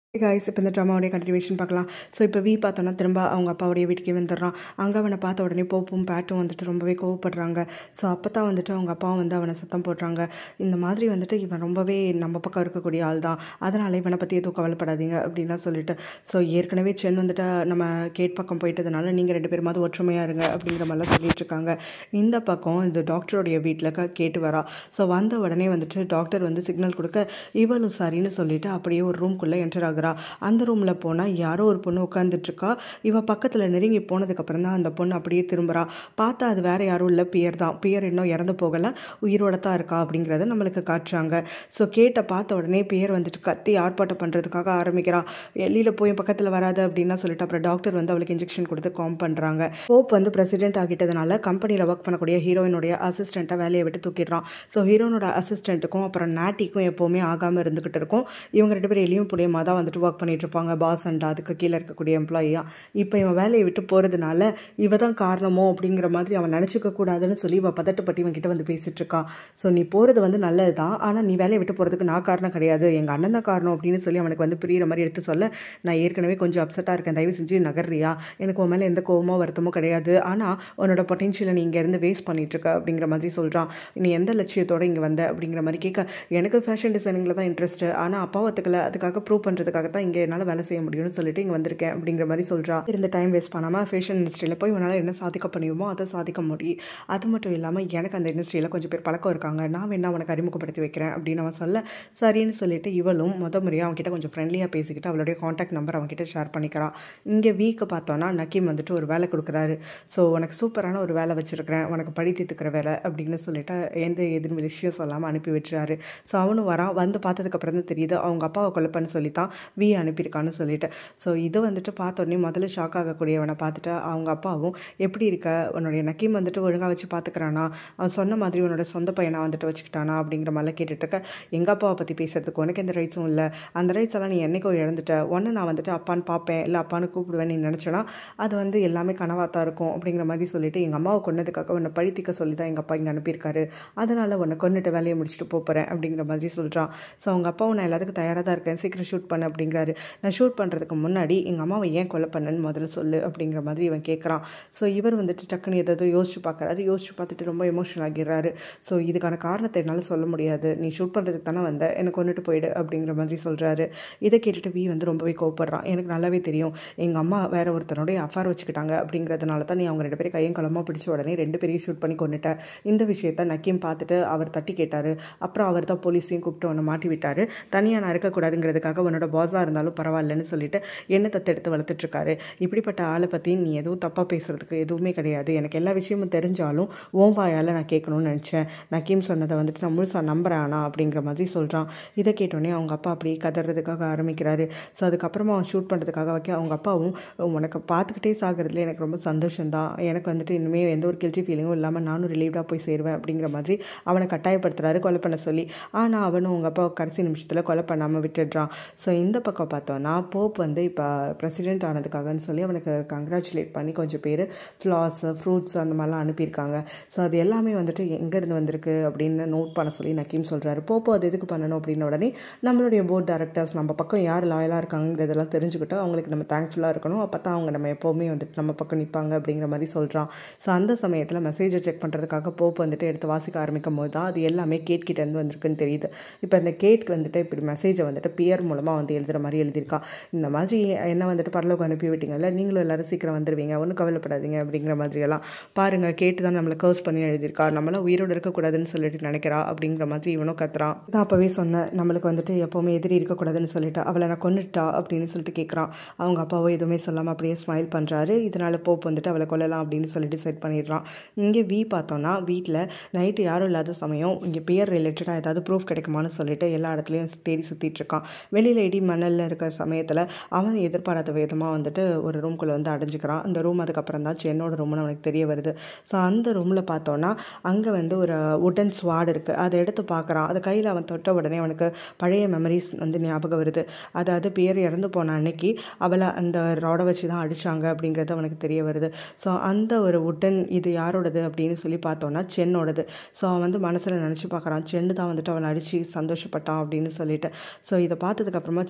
guys இப்போ இந்த ட்ராமாவுடைய கண்டினியூஷன் பார்க்கலாம் ஸோ இப்போ வி பார்த்தோன்னா திரும்ப அவங்க அப்பாவுடைய வீட்டுக்கே வந்துடுறான் அங்கே அவனை பார்த்த உடனே போப்பும் பேட்டும் வந்துட்டு ரொம்பவே கோவப்படுறாங்க ஸோ அப்போ தான் வந்துட்டு அவங்க அப்பாவும் வந்து அவனை சத்தம் போடுறாங்க இந்த மாதிரி வந்துட்டு இவன் ரொம்பவே நம்ம பக்கம் இருக்கக்கூடிய ஆள் தான் அதனால் இவனை பற்றி எதுவும் கவலைப்படாதீங்க அப்படின்லாம் சொல்லிட்டு ஸோ ஏற்கனவே சென் வந்துட்டு நம்ம கேட் பக்கம் போயிட்டதுனால நீங்கள் ரெண்டு பேருமாவது ஒற்றுமையாக இருங்க அப்படிங்கிற மாதிரிலாம் சொல்லிட்டு இருக்காங்க இந்த பக்கம் இந்த டாக்டருடைய வீட்டில் க கேட்டு வரா ஸோ வந்த உடனே வந்துட்டு டாக்டர் வந்து சிக்னல் கொடுக்க இவளும் சரின்னு சொல்லிட்டு அப்படியே ஒரு ரூம்குள்ளே என்டர் ஆகுறா அந்த ரூமில் போனால் யாரோ ஒரு பொண்ணு உட்காந்துட்ருக்கா இவ பக்கத்தில் நெருங்கி போனதுக்கப்புறம் தான் அந்த பொண்ணு அப்படியே திரும்புகிறா பார்த்தா அது வேற யாரும் இல்லை பியர் தான் பியர் இன்னும் இறந்து போகலை உயிரோட தான் இருக்கா அப்படிங்கிறத நம்மளுக்கு காட்டுறாங்க ஸோ கேட்ட பார்த்த உடனே பியர் வந்துட்டு கத்தி ஆர்ப்பாட்டம் பண்ணுறதுக்காக ஆரம்பிக்கிறா வெளியில் போய் பக்கத்தில் வராது அப்படின்னா சொல்லிட்டு அப்புறம் டாக்டர் வந்து அவளுக்கு இன்ஜெக்ஷன் கொடுத்து காம் பண்ணுறாங்க ஹோப் வந்து பிரசிடென்ட் ஆகிட்டதுனால கம்பெனியில் ஒர்க் பண்ணக்கூடிய ஹீரோயினுடைய அசிஸ்டண்ட்டை வேலையை விட்டு தூக்கிடுறான் ஸோ ஹீரோனோட அசிஸ்டண்ட்டுக்கும் அப்புறம் நாட்டிக்கும் எப்போவுமே ஆகாமல் இருந்துக்கிட்டு இருக்கும் இவங்க ரெண்டு பேரும் எளியும் புளியமாக தான் வந்துட்டு ஒர்க் பண்ணிட்டு இருப்பாங்க பாஸ் அண்ட் அதுக்கு கீழே இருக்கக்கூடிய எம்ப்ளாயியா இப்போ இவன் வேலையை விட்டு போகிறதுனால இவ தான் காரணமோ அப்படிங்கிற மாதிரி அவன் நினச்சிக்க கூடாதுன்னு சொல்லி இவன் பதட்டப்பட்டு இவன் கிட்ட வந்து பேசிட்டு இருக்கா ஸோ நீ போகிறது வந்து நல்லது தான் ஆனால் நீ வேலையை விட்டு போகிறதுக்கு நான் காரணம் கிடையாது எங்கள் அண்ணன் தான் காரணம் அப்படின்னு சொல்லி அவனுக்கு வந்து புரியிற மாதிரி எடுத்து சொல்ல நான் ஏற்கனவே கொஞ்சம் அப்செட்டாக இருக்கேன் தயவு செஞ்சு நகர்றியா எனக்கு உன் மேலே எந்த கோவமோ வருத்தமோ கிடையாது ஆனால் உன்னோட பொட்டென்ஷியலை நீ இங்கேருந்து வேஸ்ட் பண்ணிட்டு இருக்க அப்படிங்கிற மாதிரி சொல்கிறான் நீ எந்த லட்சியத்தோட இங்கே வந்த அப்படிங்கிற மாதிரி கேட்க எனக்கு ஃபேஷன் டிசைனிங்கில் தான் இன்ட்ரெஸ்ட்டு ஆனால் அப்பா ஒத்துக்கல அதுக்காக ப்ரூவ் பண்ணுறதுக்காக தான் இங்கே என்னால் வேலை செய்ய முடியும்னு சொல்லிட்டு இங்கே வந்திருக்கேன் அப்படிங்கிற மாதிரி சொல்கிறா இருந்த டைம் வேஸ்ட் பண்ணாமல் ஃபேஷன் இண்டஸ்ட்ரியில் போய் உன்னால் என்ன சாதிக்க முடியுமோ அதை சாதிக்க முடியும் அது மட்டும் இல்லாமல் எனக்கு அந்த இண்டஸ்ட்ரியில் கொஞ்சம் பேர் பழக்கம் இருக்காங்க நான் வேணா உனக்கு அறிமுகப்படுத்தி வைக்கிறேன் அப்படின்னு அவன் சொல்ல சரின்னு சொல்லிட்டு இவளும் முத முறையாக அவன்கிட்ட கொஞ்சம் ஃப்ரெண்ட்லியாக பேசிக்கிட்டு அவளுடைய காண்டாக்ட் நம்பர் அவன்கிட்ட ஷேர் பண்ணிக்கிறான் இங்கே வீக்கு பார்த்தோன்னா நக்கீம் வந்துட்டு ஒரு வேலை கொடுக்குறாரு ஸோ உனக்கு சூப்பரான ஒரு வேலை வச்சுருக்கிறேன் உனக்கு படி தீர்த்துக்கிற வேலை அப்படின்னு சொல்லிட்டு எந்த எதுவும் விஷயம் சொல்லாமல் அனுப்பி வச்சுறாரு ஸோ அவனும் வரான் வந்து பார்த்ததுக்கப்புறம் தான் தெரியுது அவங்க அப்பாவை கொலைப்பன்னு சொல்லி தான் வி அனுப்பியிருக்கான்னு சொல்லிட்டு ஸோ இது வந்துட்டு பார்த்தோன்னே முதல்ல ஷாக் ஆகக்கூடியவனை பார்த்துட்டு அவங்க அப்பாவும் எப்படி இருக்க உன்னுடைய நக்கீம் வந்துட்டு ஒழுங்காக வச்சு பார்த்துக்கிறானா அவன் சொன்ன மாதிரி உன்னோட சொந்த பையனை வந்துட்டு வச்சுக்கிட்டானா அப்படிங்கிற மாதிரிலாம் கேட்டுட்டு இருக்க எங்கள் அப்பாவை பற்றி பேசுறதுக்கு உனக்கு எந்த ரைட்ஸும் இல்லை அந்த ரைட்ஸ் எல்லாம் நீ என்னைக்கோ இழந்துட்ட ஒன்று நான் வந்துட்டு அப்பான்னு பார்ப்பேன் இல்லை அப்பான்னு கூப்பிடுவேன் நீ நினச்சனா அது வந்து எல்லாமே கனவாக தான் இருக்கும் அப்படிங்கிற மாதிரி சொல்லிட்டு எங்கள் அம்மாவை கொன்னதுக்காக உன்னை பழித்திக்க சொல்லி தான் எங்கள் அப்பா இங்கே அனுப்பியிருக்காரு அதனால் உன்னை கொண்டுட்டு வேலையை முடிச்சுட்டு போகிறேன் அப்படிங்கிற மாதிரி சொல்கிறான் ஸோ அவங்க அப்பாவும் நான் எல்லாத்துக்கும் தயாராக தான் இருக்கேன் சீக்கிரம் ஷூட் பண்ண அப்படிங்கிறாரு நான் ஷூட் பண்ணுறதுக்கு முன்னாடி எங்கள் அம்மாவை ஏன் கொலை பண்ணேன்னு முதல்ல சொல்லு அப்படிங்கிற மாதிரி இவன் கேட்குறான் ஸோ இவர் வந்துட்டு டக்குன்னு ஏதாவது யோசிச்சு பார்க்குறாரு யோசிச்சு பார்த்துட்டு ரொம்ப எமோஷனல் ஆகிடுறாரு ஸோ இதுக்கான காரணத்தை என்னால் சொல்ல முடியாது நீ ஷூட் பண்ணுறதுக்கு தானே வந்த எனக்கு கொண்டுட்டு போயிடு அப்படிங்கிற மாதிரி சொல்கிறாரு இதை கேட்டுட்டு வி வந்து ரொம்பவே கோவப்படுறான் எனக்கு நல்லாவே தெரியும் எங்கள் அம்மா வேற ஒருத்தனுடைய அஃபார் வச்சுக்கிட்டாங்க அப்படிங்கிறதுனால தான் நீ அவங்க ரெண்டு பேரும் கையும் களமாக பிடிச்ச உடனே ரெண்டு பேரையும் ஷூட் பண்ணி கொண்டுட்ட இந்த விஷயத்த நக்கீம் பார்த்துட்டு அவர் தட்டி கேட்டார் அப்புறம் அவர் தான் போலீஸையும் கூப்பிட்டு உன்னை மாட்டி விட்டார் தனியாக நான் இருக்கக்கூடாதுங்கிறதுக்காக உன்னோட பாஸாக இருந்தாலும் பரவாயில்லன்னு சொல்லிட்டு என்ன தத்தெடுத்து வளர்த்துட்ருக்காரு இப்படிப்பட்ட ஆளை பற்றி நீ எதுவும் தப்பாக பேசுகிறதுக்கு எதுவுமே கிடையாது எனக்கு எல்லா விஷயமும் தெரிஞ்சாலும் ஓம் வாயால் நான் கேட்கணும்னு நினச்சேன் நக்கீம் சொன்னதை வந்துட்டு நான் முழுசாக நம்புறேன் ஆனா அப்படிங்கிற மாதிரி சொல்கிறான் இதை கேட்டோடனே அவங்க அப்பா அப்படியே கதறதுக்காக ஆரம்பிக்கிறாரு ஸோ அதுக்கப்புறமா அவன் ஷூட் பண்ணுறதுக்காக வைக்க அவங்க அப்பாவும் உனக்கு பார்த்துக்கிட்டே சாகிறதுல எனக்கு ரொம்ப சந்தோஷம்தான் எனக்கு வந்துட்டு இனிமேல் எந்த ஒரு கில்ட்டி ஃபீலிங்கும் இல்லாமல் நானும் ரிலீவ்டாக போய் சேருவேன் அப்படிங்கிற மாதிரி அவனை கட்டாயப்படுத்துறாரு கொலை பண்ண சொல்லி ஆனால் அவனும் அவங்க அப்பா கடைசி நிமிஷத்தில் கொலை பண்ணாமல் விட்டுடுறான் ஸோ இந்த பக்கம் பார்த்தோன்னா போப் வந்து இப்போ பிரசிடென்ட் ஆனதுக்காகன்னு சொல்லி அவனுக்கு கங்க்ராச்சுலேட் பண்ணி கொஞ்சம் பேர் ஃப்ளார்ஸ் ஃப்ரூட்ஸ் அந்த மாதிரிலாம் அனுப்பியிருக்காங்க ஸோ அது எல்லாமே வந்துட்டு எங்கேருந்து வந்திருக்கு அப்படின்னு நோட் பண்ண சொல்லி நக்கீம் சொல்கிறாரு போப்போ அது எதுக்கு பண்ணணும் அப்படின்ன உடனே நம்மளுடைய போர்ட் டைரக்டர்ஸ் நம்ம பக்கம் யார் லாயலாக இருக்காங்கிறதெல்லாம் தெரிஞ்சுக்கிட்டு அவங்களுக்கு நம்ம தேங்க்ஃபுல்லாக இருக்கணும் அப்போ தான் அவங்க நம்ம எப்போவுமே வந்துட்டு நம்ம பக்கம் நிற்பாங்க அப்படிங்கிற மாதிரி சொல்கிறான் ஸோ அந்த சமயத்தில் மெசேஜை செக் பண்ணுறதுக்காக போப் வந்துட்டு எடுத்து வாசிக்க ஆரம்பிக்கும் போது தான் அது எல்லாமே கேட் கிட்டேருந்து வந்திருக்குன்னு தெரியுது இப்போ இந்த கேட்க்கு வந்துட்டு இப்படி மெசேஜை வந்துட்டு பியர் மூலமாக வந்து எழுதுகிற மாதிரி எழுதியிருக்கா இந்த மாதிரி என்ன வந்துட்டு பரலோகம் அனுப்பி விட்டீங்கல்ல நீங்களும் எல்லாரும் சீக்கிரம் வந்துடுவீங்க ஒன்றும் கவலைப்படாதீங்க அப்படிங்கிற மாதிரியெல்லாம் பாருங்கள் கேட்டு தான் நம்மளை கர்ஸ் பண்ணி எழுதியிருக்கா நம்மளாம் உயிரோடு இருக்கக்கூடாதுன்னு சொல்லிட்டு நினைக்கிறா அப்படிங்கிற மாதிரி இவனும் கத்துறான் நான் அப்போவே சொன்னேன் நம்மளுக்கு வந்துட்டு எப்போவுமே எதிரி இருக்கக்கூடாதுன்னு சொல்லிட்டு அவளை நான் கொண்டுட்டா அப்படின்னு சொல்லிட்டு கேட்குறான் அவங்க அப்பாவோ எதுவுமே சொல்லாமல் அப்படியே ஸ்மைல் பண்ணுறாரு இதனால் போப் வந்துட்டு அவளை கொல்லலாம் அப்படின்னு சொல்லிட்டு செட் பண்ணிடுறான் இங்கே வி பார்த்தோன்னா வீட்டில் நைட்டு யாரும் இல்லாத சமயம் இங்கே பேர் ரிலேட்டடாக ஏதாவது ப்ரூஃப் கிடைக்குமான்னு சொல்லிட்டு எல்லா இடத்துலையும் தேடி சுற்றிட்டு இருக்கான் வெளியில் இடி மணலில் இருக்கிற சமயத்தில் அவன் எதிர்பாராத விதமாக வந்துட்டு ஒரு ரூம்குள்ளே வந்து அடைஞ்சிக்கிறான் அந்த ரூம் அதுக்கப்புறம் தான் என்னோட ரூம்னு அவனுக்கு தெரிய வருது ஸோ அந்த ரூமில் பார்த்தோன்னா அங்கே வந்து ஒரு உடன் ஸ்வாட் இருக்குது அதை எடுத்து பார்க்குறான் அது கையில் அவன் தொட்ட உடனே அவனுக்கு பழைய மெமரிஸ் வந்து ஞாபகம் வருது அதாவது பேர் இறந்து போன அன்னைக்கு அவளை அந்த ராடை வச்சு தான் அடித்தாங்க அப்படிங்கிறது அவனுக்கு தெரிய வருது ஸோ அந்த ஒரு உடன் இது யாரோடது அப்படின்னு சொல்லி பார்த்தோன்னா சென்னோடது ஸோ அவன் வந்து மனசில் நினச்சி பார்க்குறான் சென்னு தான் வந்துட்டு அவனை அடித்து சந்தோஷப்பட்டான் அப்படின்னு சொல்லிட்டு ஸோ இதை பார்த்ததுக்கப்புறமா சென்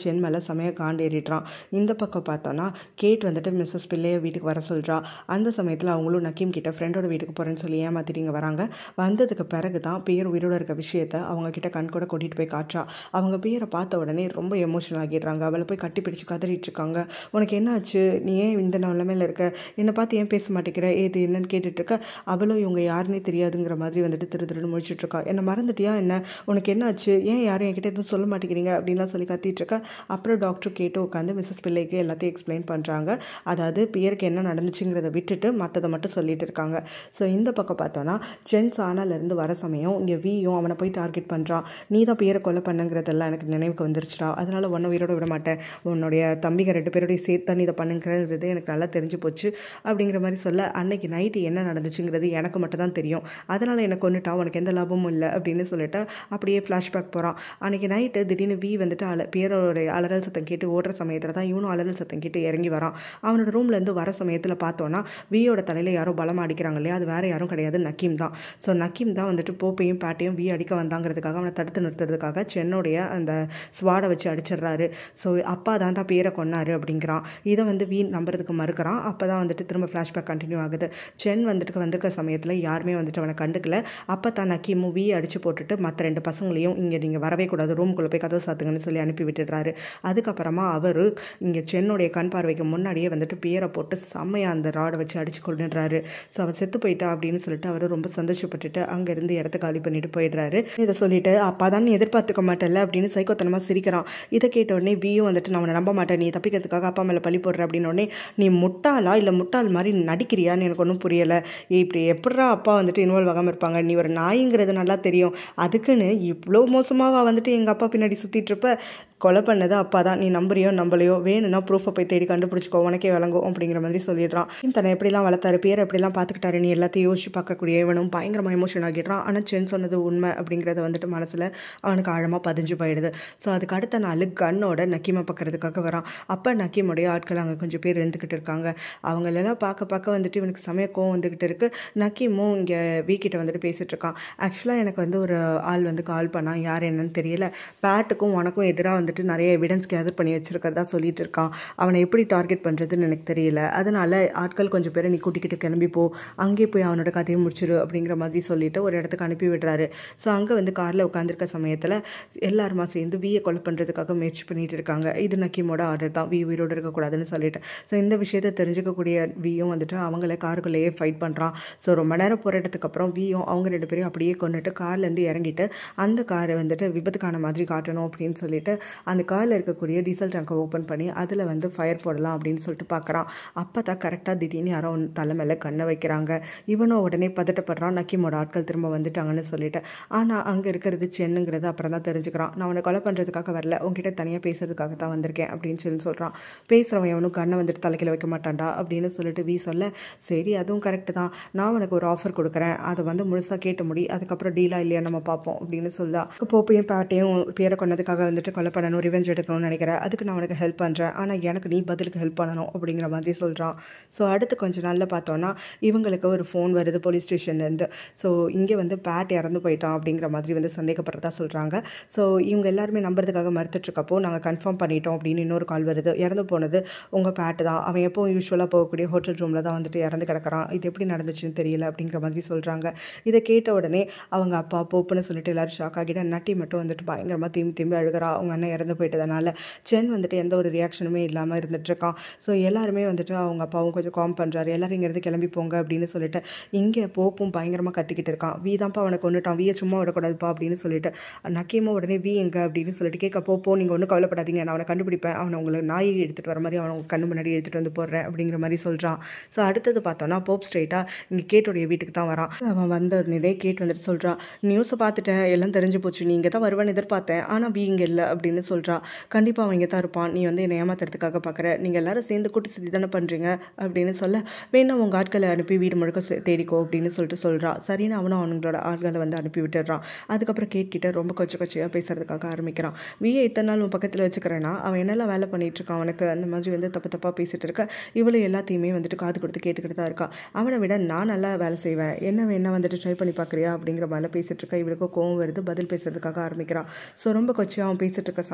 சென் மேலே செமையாக காண்டேறிடுறான் இந்த பக்கம் பார்த்தோன்னா கேட் வந்துட்டு மிஸ்ஸஸ் பிள்ளைய வீட்டுக்கு வர சொல்கிறா அந்த சமயத்தில் அவங்களும் நக்கீம் கிட்ட ஃப்ரெண்டோட வீட்டுக்கு போகிறேன்னு சொல்லி ஏமாத்திட்டு இங்கே வராங்க வந்ததுக்கு பிறகு தான் பேர் உயிரோட இருக்க விஷயத்த அவங்க கிட்ட கண் கூட கூட்டிகிட்டு போய் காட்டுறா அவங்க பேரை பார்த்த உடனே ரொம்ப எமோஷனல் ஆகிடுறாங்க அவளை போய் கட்டி பிடிச்சு கதறிட்டு இருக்காங்க உனக்கு என்ன ஆச்சு நீ ஏன் இந்த நிலைமையில இருக்க என்னை பார்த்து ஏன் பேச மாட்டேங்கிற ஏது என்னன்னு கேட்டுட்டு இருக்க அவளும் இவங்க யாருன்னே தெரியாதுங்கிற மாதிரி வந்துட்டு திரு திருன்னு முடிச்சுட்டு இருக்கா என்னை மறந்துட்டியா என்ன உனக்கு என்ன ஆச்சு ஏன் யாரும் என்கிட்ட எதுவும் சொல்ல மாட்டேங்கிறீங்க அப்படின்லாம் சொல்லி கத்திட்டு இருக்கா அப்புறம் டாக்டர் கேட்டு உட்காந்து மிஸ்ஸஸ் பிள்ளைக்கு எல்லாத்தையும் எக்ஸ்பிளைன் பண்ணுறாங்க அதாவது பியருக்கு என்ன நடந்துச்சுங்கிறத விட்டுட்டு மற்றதை மட்டும் சொல்லிட்டு இருக்காங்க ஸோ இந்த பக்கம் பார்த்தோன்னா சென்ஸ் ஆனாலேருந்து வர சமயம் இங்கே வியும் அவனை போய் டார்கெட் பண்ணுறான் நீ தான் பியரை கொலை பண்ணுங்கிறதெல்லாம் எனக்கு நினைவுக்கு வந்துருச்சுடா அதனால உன்னை உயிரோட விட மாட்டேன் உன்னுடைய தம்பிங்க ரெண்டு பேரோடய சேர்த்து நீ இதை பண்ணுங்கிறது எனக்கு நல்லா தெரிஞ்சு போச்சு அப்படிங்கிற மாதிரி சொல்ல அன்னைக்கு நைட்டு என்ன நடந்துச்சுங்கிறது எனக்கு மட்டும் தான் தெரியும் அதனால் எனக்கு கொண்டுட்டா உனக்கு எந்த லாபமும் இல்லை அப்படின்னு சொல்லிட்டு அப்படியே ஃப்ளாஷ்பேக் போகிறான் அன்னைக்கு நைட்டு திடீர்னு வி வந்துட்டு அல பேரோட அலறல் சத்தம் கேட்டு ஓடுற சமயத்தில் தான் இவனும் அலறல் சத்தம் கேட்டு இறங்கி வரான் அவனோட ரூம்லேருந்து வர சமயத்தில் பார்த்தோன்னா வியோட தலையில் யாரோ பலம் அடிக்கிறாங்க இல்லையா அது வேற யாரும் கிடையாது நக்கீம் தான் ஸோ நக்கீம் தான் வந்துட்டு போப்பையும் பேட்டையும் வி அடிக்க வந்தாங்கிறதுக்காக அவனை தடுத்து நிறுத்துறதுக்காக சென்னுடைய அந்த ஸ்வாடை வச்சு அடிச்சிடுறாரு ஸோ அப்பா தான்டா பேரை கொன்னாரு அப்படிங்கிறான் இதை வந்து வி நம்புறதுக்கு மறுக்கிறான் அப்போ தான் வந்துட்டு திரும்ப ஃப்ளாஷ்பேக் கண்டினியூ ஆகுது சென் வந்துட்டு வந்திருக்க சமயத்தில் யாருமே வந்துட்டு அவனை கண்டுக்கல அப்போ தான் நக்கீமும் வி அடிச்சு போட்டுட்டு மற்ற ரெண்டு பசங்களையும் இங்கே நீங்கள் வரவே கூடாது ரூமுக்குள்ளே போய் கதவு சாத்துங்கன்னு சொல்லி அனுப்பி விட்டுடுறாரு அதுக்கப்புறமா அவர் இங்கே சென்னுடைய கண் பார்வைக்கு முன்னாடியே வந்துட்டு பேரை போட்டு செம்மையாக அந்த ராடை வச்சு அடிச்சு கொண்டுடுறாரு ஸோ அவன் செத்து போயிட்டா அப்படின்னு சொல்லிட்டு அவர் ரொம்ப சந்தோஷப்பட்டுட்டு அங்கேருந்து இடத்த காலி பண்ணிட்டு போயிடுறாரு இதை சொல்லிட்டு அப்பா தான் நீ எதிர்பார்த்துக்க மாட்டேல்ல அப்படின்னு சைக்கோத்தனமாக சிரிக்கிறான் இதை கேட்ட உடனே வியும் வந்துட்டு நான் அவனை நம்ப மாட்டேன் நீ தப்பிக்கிறதுக்காக அப்பா மேலே பழி போடுற அப்படின்னு உடனே நீ முட்டாளா இல்லை முட்டாள் மாதிரி நடிக்கிறியான்னு எனக்கு ஒன்றும் புரியலை இப்படி எப்படா அப்பா வந்துட்டு இன்வால்வ் ஆகாமல் இருப்பாங்க நீ ஒரு நாய்ங்கிறது நல்லா தெரியும் அதுக்குன்னு இவ்வளோ மோசமாக வந்துட்டு எங்கள் அப்பா பின்னாடி சுற்றிட்டு இருப்ப கொலை பண்ணது அப்பா தான் நீ நம்புறியோ நம்பலையோ வேணும்னா ப்ரூஃபை போய் தேடி கண்டுபிடிச்சிக்கோ உனக்கே விளங்கும் அப்படிங்கிற மாதிரி சொல்லிடுறான் தன்னை எப்படிலாம் வளர்த்தாரு பேர் எப்படிலாம் பார்த்துக்கிட்டாரு நீ எல்லாத்தையும் யோசிச்சு பார்க்கக்கூடிய இவனும் பயங்கரமாக எமோஷன் ஆகிடுறான் ஆனால் சென் சொன்னது உண்மை அப்படிங்கிறத வந்துட்டு மனசில் அவனுக்கு ஆழமாக பதிஞ்சு போயிடுது ஸோ அதுக்கு அடுத்த நாள் கன்னோட நக்கீமை பார்க்கறதுக்காக வரான் அப்போ நக்கீமுடைய ஆட்கள் அங்கே கொஞ்சம் பேர் இருந்துக்கிட்டு இருக்காங்க அவங்களெல்லாம் பார்க்க பார்க்க வந்துட்டு இவனுக்கு சமய கோவம் வந்துக்கிட்டு இருக்கு நக்கீமும் இங்கே வீக்கிட்ட வந்துட்டு பேசிட்டு இருக்கான் ஆக்சுவலாக எனக்கு வந்து ஒரு ஆள் வந்து கால் பண்ணான் யார் என்னன்னு தெரியல பேட்டுக்கும் உனக்கும் எதிராக வந்துட்டு நிறைய எவிடன்ஸ் கேதர் பண்ணி வச்சிருக்கிறதா சொல்லிட்டு இருக்கான் அவனை எப்படி டார்கெட் பண்ணுறதுன்னு எனக்கு தெரியல அதனால ஆட்கள் கொஞ்சம் பேரை நீ கூட்டிக்கிட்டு கிளம்பி போ அங்கேயே போய் அவனோட கதையை முடிச்சிரு அப்படிங்கிற மாதிரி சொல்லிட்டு ஒரு இடத்துக்கு அனுப்பி விடுறாரு ஸோ அங்கே வந்து காரில் உட்காந்துருக்க சமயத்தில் எல்லாருமா சேர்ந்து வியை கொலை பண்ணுறதுக்காக முயற்சி பண்ணிட்டு இருக்காங்க இது நக்கீமோட ஆர்டர் தான் வி உயிரோடு இருக்கக்கூடாதுன்னு சொல்லிட்டு ஸோ இந்த விஷயத்தை தெரிஞ்சுக்கக்கூடிய வியும் வந்துட்டு அவங்கள காருக்குள்ளேயே ஃபைட் பண்ணுறான் ஸோ ரொம்ப நேரம் போராட்டத்துக்கு அப்புறம் வியும் அவங்க ரெண்டு பேரையும் அப்படியே கொண்டுட்டு கார்லேருந்து இறங்கிட்டு அந்த காரை வந்துட்டு விபத்துக்கான மாதிரி காட்டணும் அப்படின்னு சொல்லிட்டு அந்த காரில் இருக்கக்கூடிய டீசல் டேங்கை ஓப்பன் பண்ணி அதில் வந்து ஃபயர் போடலாம் அப்படின்னு சொல்லிட்டு பார்க்குறான் அப்போ தான் கரெக்டாக திடீர்னு யாரோ ஒன்று தலை மேலே கண்ணை வைக்கிறாங்க இவனும் உடனே பதட்டப்படுறான் நக்கீமோட ஆட்கள் திரும்ப வந்துட்டாங்கன்னு சொல்லிட்டு ஆனால் அங்கே இருக்கிறது சென்னுங்கிறது அப்புறம் தான் தெரிஞ்சுக்கிறான் நான் அவனை கொலை பண்ணுறதுக்காக வரல உங்ககிட்ட தனியாக பேசுறதுக்காக தான் வந்திருக்கேன் அப்படின்னு சொல்லி சொல்கிறான் பேசுகிறவன் எவனும் கண்ணை வந்துட்டு தலைக்கில வைக்க மாட்டான்டா அப்படின்னு சொல்லிட்டு வி சொல்ல சரி அதுவும் கரெக்டு தான் நான் உனக்கு ஒரு ஆஃபர் கொடுக்குறேன் அதை வந்து முழுசாக கேட்டு முடி அதுக்கப்புறம் டீலா இல்லையா நம்ம பார்ப்போம் அப்படின்னு சொல்லலாம் போப்பையும் பேட்டையும் பேரை கொண்டதுக்காக வந்துட்டு கொலை பண்ணணும் ரிவெஞ்ச் எடுக்கணும்னு நினைக்கிறேன் அதுக்கு நான் உனக்கு ஹெல்ப் பண்ணுறேன் ஆனால் எனக்கு நீ பதிலுக்கு ஹெல்ப் பண்ணணும் அப்படிங்கிற மாதிரி சொல்கிறான் ஸோ அடுத்து கொஞ்ச நாளில் பார்த்தோன்னா இவங்களுக்கு ஒரு ஃபோன் வருது போலீஸ் ஸ்டேஷன்லேருந்து ஸோ இங்கே வந்து பேட் இறந்து போயிட்டான் அப்படிங்கிற மாதிரி வந்து சந்தேகப்படுறதா சொல்கிறாங்க ஸோ இவங்க எல்லாருமே நம்புறதுக்காக மறுத்துட்ருக்கப்போ நாங்கள் கன்ஃபார்ம் பண்ணிட்டோம் அப்படின்னு இன்னொரு கால் வருது இறந்து போனது உங்கள் பேட்டு தான் அவன் எப்போ யூஸ்வலாக போகக்கூடிய ஹோட்டல் ரூமில் தான் வந்துட்டு இறந்து கிடக்கிறான் இது எப்படி நடந்துச்சுன்னு தெரியல அப்படிங்கிற மாதிரி சொல்கிறாங்க இதை கேட்ட உடனே அவங்க அப்பா போப்புன்னு சொல்லிட்டு எல்லாரும் ஷாக் ஆகிட்டு நட்டி மட்டும் வந்துட்டு பயங்கரமாக திரும்பி திரும்பி அழுகிறா அவங்க அண்ணன் இறந்து போயிட்டதுனால சென் வந்துட்டு எந்த ஒரு ரியாக்ஷனுமே இல்லாமல் இருந்துட்டுருக்கான் ஸோ எல்லாருமே வந்துட்டு அவங்க அப்பாவும் கொஞ்சம் காம் பண்ணுறாரு எல்லாரும் இங்கேருந்து கிளம்பி போங்க அப்படின்னு சொல்லிட்டு இங்கே போப்பும் பயங்கரமாக கத்திக்கிட்டு இருக்கான் வீ தான்ப்பா அவனை கொண்டுட்டான் வீயை சும்மா விடக்கூடாதுப்பா அப்படின்னு சொல்லிட்டு நக்கியமாக உடனே வீ எங்க அப்படின்னு சொல்லிட்டு கேட்க போ போ நீங்கள் ஒன்றும் கவலைப்படாதீங்க நான் அவனை கண்டுபிடிப்பேன் அவனை உங்களை நாய் எடுத்துகிட்டு வர மாதிரி அவனை உங்க கண்ணு முன்னாடி எடுத்துகிட்டு வந்து போடுறேன் அப்படிங்கிற மாதிரி சொல்கிறான் ஸோ அடுத்தது பார்த்தோன்னா போப் ஸ்ட்ரைட்டாக இங்கே கேட்டோடைய வீட்டுக்கு தான் வரான் அவன் வந்த உடனே கேட் வந்துட்டு சொல்கிறா நியூஸை பார்த்துட்டேன் எல்லாம் தெரிஞ்சு போச்சு நீ இங்கே தான் வருவேன்னு எதிர்பார்த்தேன் ஆனால் வீ இங்கே இல்லை அப்படின்னு சொல்கிறா கண்டிப்பாக அவன் இங்கே தான் இருப்பான் நீ வந்து என்னை ஏமாத்துறதுக்காக பார்க்குற நீங்கள் எல்லாரும் சேர்ந்து கூட்டு சுற்றி தானே பண்ணுறீங்க அப்படின்னு சொல்ல வேணா உங்கள் ஆட்களை அனுப்பி வீடு முழுக்க சே- தேடிக்கோ அப்படின்னு சொல்லிட்டு சொல்கிறா சரின்னு அவனும் அவங்களோட ஆட்களை வந்து அனுப்பி விட்டுடுறான் அதுக்கப்புறம் கேட் கிட்ட ரொம்ப கொச்ச கொச்சையாக பேசுறதுக்காக ஆரம்பிக்கிறான் விஏ இத்தனை நாள் உன் பக்கத்தில் வச்சுக்கிறேன்னா அவன் என்னெல்லாம் வேலை பண்ணிட்டு இருக்கான் அவனுக்கு அந்த மாதிரி வந்து தப்பு தப்பாக பேசிட்டு இருக்க இவளை எல்லாத்தையுமே வந்துட்டு காது கொடுத்து கேட்டுக்கிட்டு தான் இருக்கா அவனை விட நான் நல்லா வேலை செய்வேன் என்ன வேணா வந்துட்டு ட்ரை பண்ணி பார்க்குறியா அப்படிங்கிற மாதிரி பேசிட்டு இருக்கா இவளுக்கு கோவம் வருது பதில் பேசுறதுக்காக ஆரம்பிக்கிறான் ஸோ ரொம்ப கொச்சையாக அவன் பேசிட்டு இருக்க சமயம்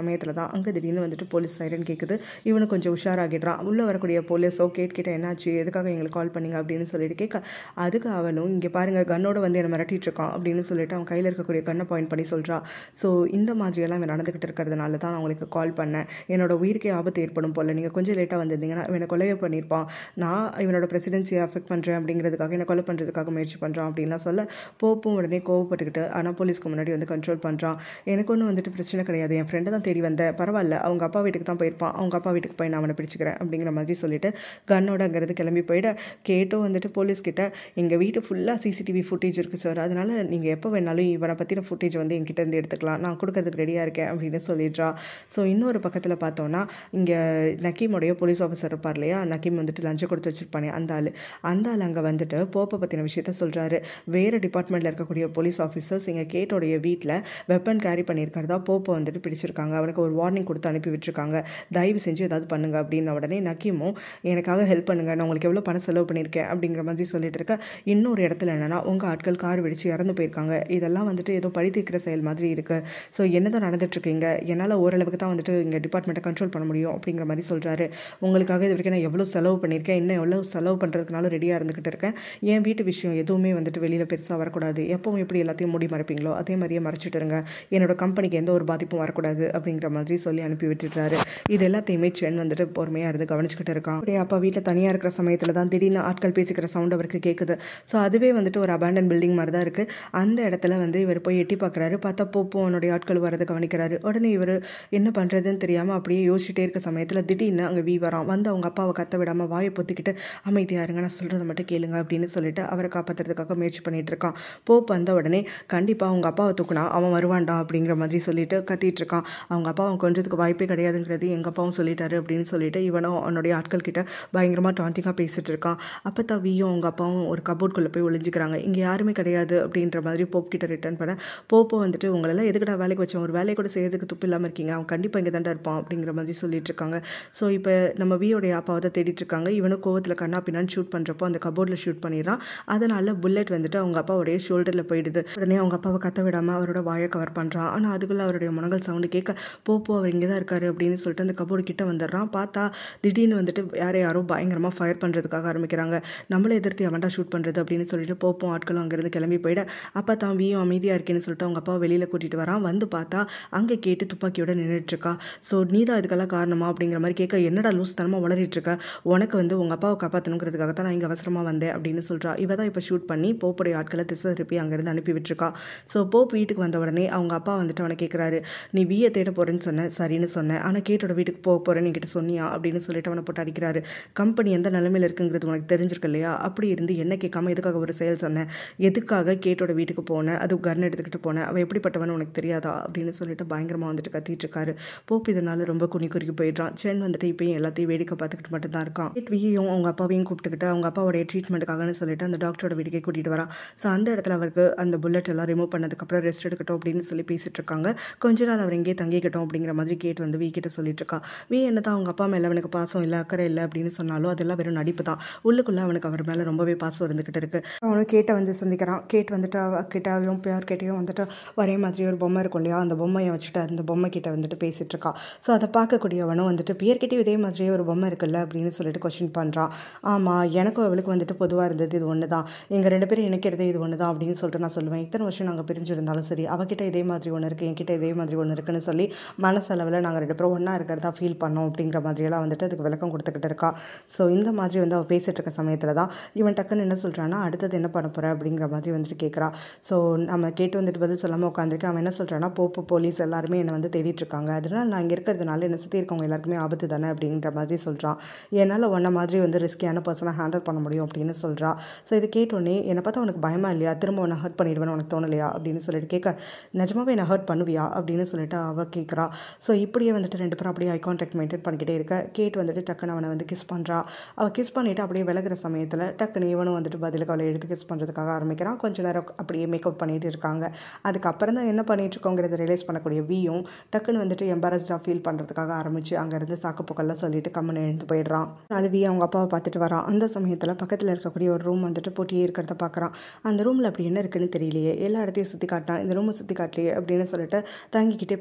சமயத்தில் தான் அங்கே திடீர்னு வந்துட்டு போலீஸ் சைரன் கேட்குது இவனு கொஞ்சம் உஷாராகிடுறான் உள்ளே வரக்கூடிய போலீஸோ கேட்கிட்ட என்னாச்சு எதுக்காக எங்களுக்கு கால் பண்ணீங்க அப்படின்னு சொல்லிட்டு கேட்க அதுக்கு அவனும் இங்கே பாருங்க கன்னோட வந்து என்னை மிரட்டிட்டு இருக்கான் அப்படின்னு சொல்லிட்டு அவன் கையில் இருக்கக்கூடிய கண்ணை பாயிண்ட் பண்ணி சொல்கிறா ஸோ இந்த மாதிரியெல்லாம் இவன் நடந்துக்கிட்டு இருக்கிறதுனால தான் நான் உங்களுக்கு கால் பண்ணேன் என்னோட உயிருக்கே ஆபத்து ஏற்படும் போல நீங்கள் கொஞ்சம் லேட்டாக வந்திருந்தீங்கன்னா இவனை கொலையை பண்ணியிருப்பான் நான் இவனோட பிரசிடென்சியை அஃபெக்ட் பண்ணுறேன் அப்படிங்கிறதுக்காக என்னை கொலை பண்ணுறதுக்காக முயற்சி பண்ணுறான் அப்படின்லாம் சொல்ல போப்பும் உடனே கோவப்பட்டுக்கிட்டு ஆனால் போலீஸ்க்கு முன்னாடி வந்து கண்ட்ரோல் பண்ணுறான் எனக்கு ஒன்றும் வந்துட்டு பிரச்சனை கிடையாது என் ஃப்ரெண்டை தான் தேடி வந்தேன் பரவாயில்ல அவங்க அப்பா வீட்டுக்கு தான் போயிருப்பான் அவங்க அப்பா வீட்டுக்கு போய் நான் அவனை பிடிச்சிக்கிறேன் அப்படிங்கிற மாதிரி சொல்லிட்டு கன்னோட அங்கேருந்து கிளம்பி போயிட கேட்டோ வந்துட்டு போலீஸ்கிட்ட எங்கள் வீட்டு ஃபுல்லாக சிசிடிவி ஃபுட்டேஜ் இருக்குது சார் அதனால் நீங்கள் எப்போ வேணாலும் இவனை பற்றின ஃபுட்டேஜ் வந்து என்கிட்ட இருந்து எடுத்துக்கலாம் நான் கொடுக்கறதுக்கு ரெடியாக இருக்கேன் அப்படின்னு சொல்லிடுறா ஸோ இன்னொரு பக்கத்தில் பார்த்தோன்னா இங்கே நக்கீமுடைய போலீஸ் ஆஃபீஸர் இருப்பார் இல்லையா நக்கீம் வந்துட்டு லஞ்சம் கொடுத்து வச்சிருப்பானே அந்த ஆள் அந்த ஆள் அங்கே வந்துட்டு போப்பை பற்றின விஷயத்த சொல்கிறாரு வேறு டிபார்ட்மெண்ட்டில் இருக்கக்கூடிய போலீஸ் ஆஃபீஸர்ஸ் இங்கே கேட்டோடைய வீட்டில் வெப்பன் கேரி பண்ணியிருக்கிறதா போப்பை வந்துட்டு பிடிச்சிருக்காங்க அவனுக்கு ஒரு வார்னிங் கொடுத்து அனுப்பி விட்டுருக்காங்க தயவு செஞ்சு ஏதாவது பண்ணுங்க அப்படின்ன உடனே நக்கீமும் எனக்காக ஹெல்ப் பண்ணுங்க நான் உங்களுக்கு எவ்வளோ பணம் செலவு பண்ணியிருக்கேன் அப்படிங்கிற மாதிரி சொல்லிட்டு இருக்க இன்னொரு இடத்துல என்னன்னா உங்கள் ஆட்கள் கார் வெடிச்சு இறந்து போயிருக்காங்க இதெல்லாம் வந்துட்டு ஏதோ பழி தீர்க்கிற செயல் மாதிரி இருக்கு ஸோ என்னதான் நடந்துட்டு இருக்கீங்க என்னால் ஓரளவுக்கு தான் வந்துட்டு இங்கே டிபார்ட்மெண்ட்டை கண்ட்ரோல் பண்ண முடியும் அப்படிங்கிற மாதிரி சொல்கிறாரு உங்களுக்காக இது வரைக்கும் நான் எவ்வளோ செலவு பண்ணியிருக்கேன் இன்னும் எவ்வளோ செலவு பண்ணுறதுனாலும் ரெடியாக இருந்துக்கிட்டு இருக்கேன் என் வீட்டு விஷயம் எதுவுமே வந்துட்டு வெளியில் பெருசாக வரக்கூடாது எப்பவும் எப்படி எல்லாத்தையும் மூடி மறைப்பீங்களோ அதே மாதிரியே மறைச்சிட்டு இருங்க என்னோட கம்பெனிக்கு எந்த ஒரு பாதிப்பும் வரக்கூடாது அப்படிங்கிற மாதிரி சொல்லி அனுப்பி விட்டுட்டாரு இது எல்லாத்தையுமே சென் வந்துட்டு பொறுமையாக இருந்து கவனிச்சுக்கிட்டு இருக்கான் அப்படியே அப்பா வீட்டில் தனியாக இருக்கிற சமயத்தில் தான் திடீர்னு ஆட்கள் பேசிக்கிற சவுண்ட் அவருக்கு கேட்குது ஸோ அதுவே வந்துட்டு ஒரு அபேண்டன் பில்டிங் மாதிரி தான் இருக்குது அந்த இடத்துல வந்து இவர் போய் எட்டி பார்க்குறாரு பார்த்தா போப்போ அவனுடைய ஆட்கள் வரதை கவனிக்கிறாரு உடனே இவர் என்ன பண்ணுறதுன்னு தெரியாமல் அப்படியே யோசிச்சுட்டே இருக்க சமயத்தில் திடீர்னு அங்கே வீ வரான் வந்து அவங்க அப்பாவை கத்த விடாமல் வாயை பொத்திக்கிட்டு அமைதியாக இருங்க நான் சொல்கிறத மட்டும் கேளுங்க அப்படின்னு சொல்லிட்டு அவரை காப்பாற்றுறதுக்காக முயற்சி பண்ணிட்டு இருக்கான் போப் வந்த உடனே கண்டிப்பாக அவங்க அப்பாவை தூக்குனா அவன் வருவான்டா அப்படிங்கிற மாதிரி சொல்லிட்டு கத்திட்டு இருக்கான் அவங்க அப்பா அவன் கொஞ்சத்துக்கு வாய்ப்பே கிடையாதுங்கிறது எங்கள் அப்பாவும் சொல்லிட்டாரு அப்படின்னு சொல்லிட்டு இவனும் அவனுடைய ஆட்கள் கிட்ட பயங்கரமாக டாண்டிங்காக பேசிட்டு இருக்கான் அப்போ தான் வியும் அவங்க அப்பாவும் ஒரு கபோர்ட்குள்ளே போய் ஒளிஞ்சிக்கிறாங்க இங்கே யாருமே கிடையாது அப்படின்ற மாதிரி போப் கிட்ட ரிட்டர்ன் பண்ண போப்போ வந்துட்டு உங்களெல்லாம் எதுக்குடா வேலைக்கு வச்சேன் ஒரு வேலையை கூட செய்யறதுக்கு துப்பு இல்லாமல் இருக்கீங்க அவன் கண்டிப்பாக இங்கே தாண்டா இருப்பான் அப்படிங்கிற மாதிரி சொல்லிட்டு இருக்காங்க ஸோ இப்போ நம்ம வியோடைய அப்பாவை தான் தேடிட்டு இருக்காங்க இவனும் கோவத்தில் கண்ணா பின்னான்னு ஷூட் பண்ணுறப்போ அந்த கபோர்டில் ஷூட் பண்ணிடுறான் அதனால புல்லட் வந்துட்டு அவங்க அப்பாவுடைய ஷோல்டரில் போயிடுது உடனே அவங்க அப்பாவை கத்த விடாமல் அவரோட வாயை கவர் பண்ணுறான் ஆனால் அதுக்குள்ளே அவருடைய முனங்கள் சவுண்டு கேட்க போப்போ அவர் இங்கே தான் இருக்காரு அப்படின்னு சொல்லிட்டு அந்த கபோர்டு கிட்ட வந்துடுறான் பார்த்தா திடீர்னு வந்துட்டு யாரை யாரோ பயங்கரமாக ஃபயர் பண்ணுறதுக்காக ஆரம்பிக்கிறாங்க நம்மளை எதிர்த்து அவன்டா ஷூட் பண்ணுறது அப்படின்னு சொல்லிட்டு போப்போம் ஆட்களும் அங்கேருந்து கிளம்பி போயிட அப்போ தான் வியும் அமைதியாக இருக்கேன்னு சொல்லிட்டு அவங்க அப்பாவை வெளியில் கூட்டிகிட்டு வரான் வந்து பார்த்தா அங்கே கேட்டு துப்பாக்கியோட நின்றுட்டுருக்கா ஸோ நீ தான் இதுக்கெல்லாம் காரணமா அப்படிங்கிற மாதிரி கேட்க என்னடா லூஸ் தனமாக வளரிட்டு இருக்க உனக்கு வந்து உங்கள் அப்பாவை காப்பாற்றணுங்கிறதுக்காக தான் நான் இங்கே அவசரமாக வந்தேன் அப்படின்னு சொல்கிறா இவ தான் இப்போ ஷூட் பண்ணி போப்புடைய ஆட்களை திசை திருப்பி அங்கேருந்து அனுப்பி விட்டுருக்கா ஸோ போப் வீட்டுக்கு வந்த உடனே அவங்க அப்பா வந்துட்டு அவனை கேட்குறாரு நீ வியை தேட போகிறேன்னு சொன்னேன் சரின்னு சொன்னேன் ஆனால் கேட்டோட வீட்டுக்கு போக போகிறேன்னு என்கிட்ட சொன்னியா அப்படின்னு சொல்லிட்டு அவனை போட்டு அடிக்கிறாரு கம்பெனி எந்த நிலைமையில் இருக்குங்கிறது உனக்கு தெரிஞ்சிருக்கு இல்லையா அப்படி இருந்து என்ன கேட்காம எதுக்காக ஒரு செயல் சொன்னேன் எதுக்காக கேட்டோட வீட்டுக்கு போனேன் அது கன் எடுத்துக்கிட்டு போனேன் அவள் எப்படிப்பட்டவன்னு உனக்கு தெரியாதா அப்படின்னு சொல்லிட்டு பயங்கரமாக வந்துட்டு கத்திட்டு இருக்காரு போப் இதனால ரொம்ப குனி குறுக்கி போயிடுறான் சென் வந்துட்டு இப்பயும் எல்லாத்தையும் வேடிக்கை பார்த்துக்கிட்டு மட்டும் தான் இருக்கான் வியையும் அவங்க அப்பாவையும் கூப்பிட்டுக்கிட்டு அவங்க அப்பாவுடைய ட்ரீட்மெண்ட்டுக்காகன்னு சொல்லிட்டு அந்த டாக்டரோட வீட்டுக்கே கூட்டிகிட்டு வரான் ஸோ அந்த இடத்துல அவருக்கு அந்த புல்லட் எல்லாம் ரிமூவ் பண்ணதுக்கப்புறம் ரெஸ்ட் எடுக்கட்டும் அப்படின்னு சொல்லி பேசிட்டு இருக்காங்க கொஞ்ச நாள் அவர் இங்கேயே தங்கிக்கட்டும் அப்படிங்கிற மாதிரி கேட் வந்து வீ கிட்ட சொல்லிட்டு இருக்கா வீ என்ன தான் அவங்க அப்பா மேலே அவனுக்கு பாசம் இல்லை அக்கறை இல்லை அப்படின்னு சொன்னாலும் அதெல்லாம் வெறும் நடிப்பு தான் உள்ளுக்குள்ளே அவனுக்கு அவர் மேலே ரொம்பவே பாசம் இருந்துக்கிட்டு இருக்கு அவனும் கேட்டை வந்து சந்திக்கிறான் கேட் வந்துட்டு அவ கிட்டாவையும் பியார் கிட்டையும் வந்துட்டு ஒரே மாதிரி ஒரு பொம்மை இருக்கும் இல்லையா அந்த பொம்மையை வச்சுட்டு அந்த பொம்மை கிட்ட வந்துட்டு பேசிட்டு இருக்கா ஸோ அதை பார்க்கக்கூடியவனும் வந்துட்டு பியர்கிட்டயும் இதே மாதிரியே ஒரு பொம்மை இருக்குல்ல அப்படின்னு சொல்லிட்டு கொஸ்டின் பண்ணுறான் ஆமாம் எனக்கும் அவளுக்கு வந்துட்டு பொதுவாக இருந்தது இது ஒன்று தான் எங்கள் ரெண்டு பேரும் இணைக்கிறது இது ஒன்று தான் அப்படின்னு சொல்லிட்டு நான் சொல்லுவேன் இத்தனை வருஷம் நாங்கள் பிரிஞ்சிருந்தாலும் சரி அவகிட்ட இதே மாதிரி ஒன்று இருக்குது என்கிட்ட இதே மாதிரி ஒன்று இருக்குன்னு சொல்லி மனசளவில் நாங்கள் ரெண்டு பேரும் ஒன்றா இருக்கிறதா ஃபீல் பண்ணோம் அப்படிங்கிற மாதிரியெல்லாம் வந்துட்டு அதுக்கு விளக்கம் கொடுத்துக்கிட்டு இருக்கா ஸோ இந்த மாதிரி வந்து அவள் பேசிகிட்டு இருக்க சமயத்தில் தான் இவன் டக்குன்னு என்ன சொல்கிறான்னா அடுத்தது என்ன பண்ண போகிற அப்படிங்கிற மாதிரி வந்துட்டு கேட்குறா ஸோ நம்ம கேட்டு வந்துட்டு பதில் சொல்லாமல் உட்காந்துருக்கேன் அவன் என்ன சொல்கிறான்னா போப்பு போலீஸ் எல்லாருமே என்னை வந்து தேடிட்டு இருக்காங்க அதனால நான் இங்கே இருக்கிறதுனால என்னை சுற்றி இருக்கவங்க எல்லாருக்குமே ஆபத்து தானே அப்படிங்கிற மாதிரி சொல்கிறான் என்னால் ஒன்றை மாதிரி வந்து ரிஸ்கியான பர்சனை ஹேண்டில் பண்ண முடியும் அப்படின்னு சொல்கிறா ஸோ இது கேட்டோன்னே என்னை பார்த்தா உனக்கு பயமா இல்லையா திரும்ப உன்னை ஹர்ட் பண்ணிடுவேன்னு உனக்கு தோணலையா அப்படின்னு சொல்லிட்டு கேட்க நிஜமாவே என்னை ஹர்ட் பண்ணுவியா அப்படின்னு சொல்லிட்டு அவள் கேட்குறா ஸோ இப்படியே வந்துட்டு ரெண்டு பேரும் அப்படியே ஐ கான்டாக்ட் மெயின்டைன் பண்ணிக்கிட்டே இருக்க கேட் வந்துட்டு டக்குன்னு அவனை வந்து கிஸ் பண்ணுறா அவள் கிஸ் பண்ணிவிட்டு அப்படியே விலகுற சமயத்தில் டக்குன்னு இவனும் வந்துட்டு பதிலுக்கு அவளை எடுத்து கிஸ் பண்ணுறதுக்காக ஆரம்பிக்கிறான் கொஞ்ச நேரம் அப்படியே மேக் அவுட் பண்ணிட்டு இருக்காங்க அதுக்கப்புறம் தான் என்ன பண்ணிட்டு இருக்கோங்கிறத ரியலைஸ் பண்ணக்கூடிய வியும் டக்குன்னு வந்துட்டு எம்பாரஸ்டாக ஃபீல் பண்ணுறதுக்காக ஆரம்பிச்சு அங்கேருந்து சாக்குப்போக்கெல்லாம் சொல்லிட்டு கம்மன் எழுந்து போயிடுறான் நாலு வி அவங்க அப்பாவை பார்த்துட்டு வரான் அந்த சமயத்தில் பக்கத்தில் இருக்கக்கூடிய ஒரு ரூம் வந்துட்டு போட்டியே இருக்கிறத பார்க்குறான் அந்த ரூமில் அப்படி என்ன இருக்குன்னு தெரியலையே எல்லா இடத்தையும் சுற்றி காட்டினான் இந்த ரூமை சுற்றி காட்டலையே அப்படின்னு சொல்லிட்டு தாங்கிக்கிட்டே போயிட்டு அந்த